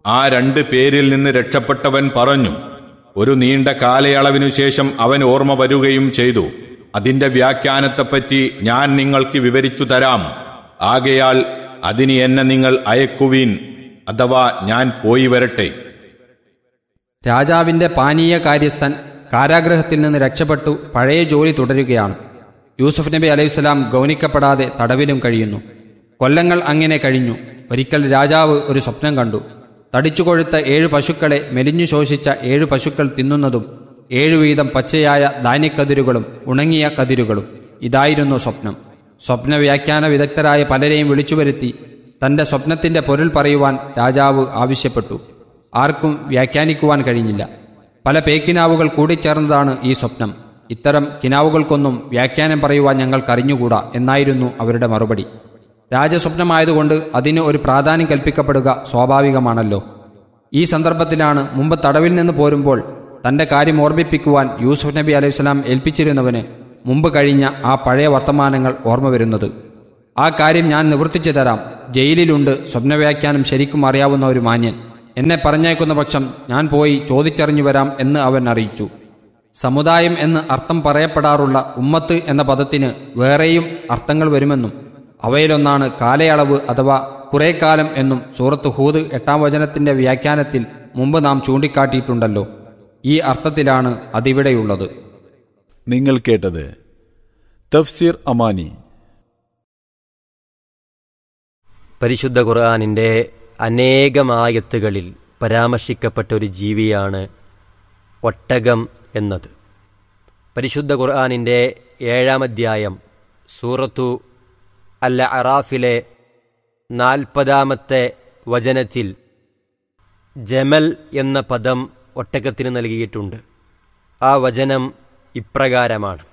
ആ രണ്ട് പേരിൽ നിന്ന് രക്ഷപ്പെട്ടവൻ പറഞ്ഞു ഒരു നീണ്ട കാലയളവിനു ശേഷം അവൻ ഓർമ്മ വരികയും ചെയ്തു അതിന്റെ വ്യാഖ്യാനത്തെപ്പറ്റി ഞാൻ നിങ്ങൾക്ക് വിവരിച്ചു തരാം ആകയാൽ അതിന് എന്നെ നിങ്ങൾ അയക്കുവീൻ അഥവാ ഞാൻ പോയി വരട്ടെ രാജാവിന്റെ പാനീയ കാര്യസ്ഥൻ കാരാഗ്രഹത്തിൽ നിന്ന് രക്ഷപ്പെട്ടു പഴയ ജോലി തുടരുകയാണ് യൂസുഫ് നബി അലൈഹിസ്സലാം ഗൗനിക്കപ്പെടാതെ തടവിലും കഴിയുന്നു കൊല്ലങ്ങൾ അങ്ങനെ കഴിഞ്ഞു ഒരിക്കൽ രാജാവ് ഒരു സ്വപ്നം കണ്ടു തടിച്ചു കൊഴുത്ത ഏഴു പശുക്കളെ മെലിഞ്ഞു ശോഷിച്ച ഏഴു പശുക്കൾ തിന്നുന്നതും ഏഴു വീതം പച്ചയായ ധാന്യക്കതിരുകളും ഉണങ്ങിയ കതിരുകളും ഇതായിരുന്നു സ്വപ്നം സ്വപ്ന വ്യാഖ്യാന വിദഗ്ധരായ പലരെയും വിളിച്ചുവരുത്തി തന്റെ സ്വപ്നത്തിന്റെ പൊരുൾ പറയുവാൻ രാജാവ് ആവശ്യപ്പെട്ടു ആർക്കും വ്യാഖ്യാനിക്കുവാൻ കഴിഞ്ഞില്ല പല പേക്കിനാവുകൾ കൂടിച്ചേർന്നതാണ് ഈ സ്വപ്നം ഇത്തരം കിനാവുകൾക്കൊന്നും വ്യാഖ്യാനം പറയുവാൻ ഞങ്ങൾക്കറിഞ്ഞുകൂടാ എന്നായിരുന്നു അവരുടെ മറുപടി രാജസ്വപ്നമായതുകൊണ്ട് അതിന് ഒരു പ്രാധാന്യം കൽപ്പിക്കപ്പെടുക സ്വാഭാവികമാണല്ലോ ഈ സന്ദർഭത്തിലാണ് മുമ്പ് തടവിൽ നിന്ന് പോരുമ്പോൾ തന്റെ കാര്യം ഓർമ്മിപ്പിക്കുവാൻ യൂസുഫ് നബി അലൈഹിസ്സലാം ഏൽപ്പിച്ചിരുന്നവന് മുമ്പ് കഴിഞ്ഞ ആ പഴയ വർത്തമാനങ്ങൾ ഓർമ്മ വരുന്നത് ആ കാര്യം ഞാൻ നിവർത്തിച്ചു തരാം ജയിലിലുണ്ട് സ്വപ്നവ്യാഖ്യാനം ശരിക്കും അറിയാവുന്ന ഒരു മാന്യൻ എന്നെ പറഞ്ഞേക്കുന്ന പക്ഷം ഞാൻ പോയി ചോദിച്ചറിഞ്ഞു വരാം എന്ന് അവൻ അറിയിച്ചു സമുദായം എന്ന് അർത്ഥം പറയപ്പെടാറുള്ള ഉമ്മത്ത് എന്ന പദത്തിന് വേറെയും അർത്ഥങ്ങൾ വരുമെന്നും അവയിലൊന്നാണ് കാലയളവ് അഥവാ കുറെ കാലം എന്നും സൂറത്ത് ഹൂദ് എട്ടാം വചനത്തിന്റെ വ്യാഖ്യാനത്തിൽ മുമ്പ് നാം ചൂണ്ടിക്കാട്ടിയിട്ടുണ്ടല്ലോ ഈ അർത്ഥത്തിലാണ് അതിവിടെയുള്ളത് നിങ്ങൾ കേട്ടത് തഫ്സീർ അമാനി പരിശുദ്ധ ഖുർആാനിൻ്റെ അനേകമായത്തുകളിൽ പരാമർശിക്കപ്പെട്ട ഒരു ജീവിയാണ് ഒട്ടകം എന്നത് പരിശുദ്ധ ഖുർആാനിൻ്റെ ഏഴാം അധ്യായം സൂറത്തു അൽ അറാഫിലെ നാൽപ്പതാമത്തെ വചനത്തിൽ ജമൽ എന്ന പദം ഒട്ടകത്തിന് നൽകിയിട്ടുണ്ട് ആ വചനം ഇപ്രകാരമാണ്